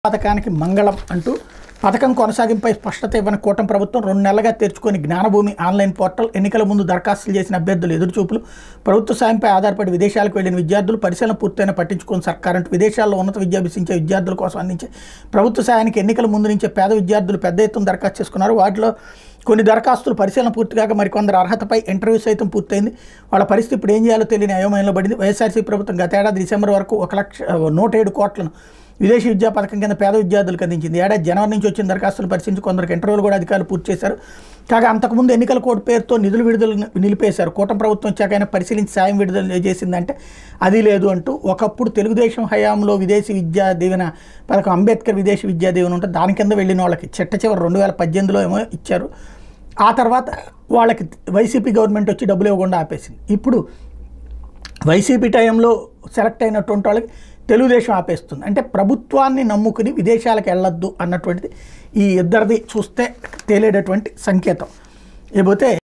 పథకానికి మంగళం అంటూ పథకం కొనసాగింపై స్పష్టత ఇవ్వని కూటమి ప్రభుత్వం రెండు నెలలుగా తెరుచుకొని జ్ఞానభూమి ఆన్లైన్ పోర్టల్ ఎన్నికల ముందు దరఖాస్తులు చేసిన అభ్యర్థులు ఎదురుచూపులు ప్రభుత్వ సాయంపై ఆధారపడి విదేశాలకు వెళ్లిన విద్యార్థులు పరిశీలన పూర్తయిన పట్టించుకుని సర్కార్ అంటూ విదేశాల్లో ఉన్నత విద్య అభ్యసించే విద్యార్థుల కోసం అందించే ప్రభుత్వ సాయానికి ఎన్నికల ముందు నుంచే పేద విద్యార్థులు పెద్ద ఎత్తున దరఖాస్తు చేసుకున్నారు వాటిలో కొన్ని దరఖాస్తులు పరిశీలన పూర్తి కాక మరికొందరు అర్హతపై ఇంటర్వ్యూ సైతం పూర్తయింది వాళ్ళ పరిస్థితి ఇప్పుడు ఏం చేయాలో తెలియని అయోమయంలో పడింది వైఎస్ఆర్సీ ప్రభుత్వం గతేడాది డిసెంబర్ వరకు ఒక లక్ష నూట ఏడు కోట్లను విదేశీ విద్యా పథకం కింద పేద విద్యార్థులకు అందించింది ఏడాది జనవరి నుంచి వచ్చిన దరఖాస్తులు పరిశీలించి కొందరికి ఇంటర్వ్యూలు కూడా అధికారులు పూర్తి చేశారు కాగా అంతకుముందు ఎన్నికల కోడ్ పేరుతో నిధులు విడుదల నిలిపేశారు కూటమి ప్రభుత్వం వచ్చాక అయినా పరిశీలించి సాయం విడుదల చేసిందంటే అది లేదు అంటూ ఒకప్పుడు తెలుగుదేశం హయాంలో విదేశీ విద్యా దీవెన పథకం అంబేద్కర్ విదేశీ విద్యా దీవెన ఉంటే దాని కింద వెళ్ళిన వాళ్ళకి చిట్ట చివరి రెండు వేల పద్దెనిమిదిలో ఏమో ఇచ్చారు ఆ తర్వాత వాళ్ళకి వైసీపీ గవర్నమెంట్ వచ్చి డబ్బులు ఇవ్వకుండా ఆపేసింది ఇప్పుడు వైసీపీ టైంలో సెలెక్ట్ అయినటువంటి వాళ్ళకి తెలుగుదేశం ఆపేస్తుంది అంటే ప్రభుత్వాన్ని నమ్ముకుని విదేశాలకు వెళ్ళొద్దు అన్నటువంటిది ఈ ఇద్దరిది చూస్తే తేలేటటువంటి సంకేతం ఇకపోతే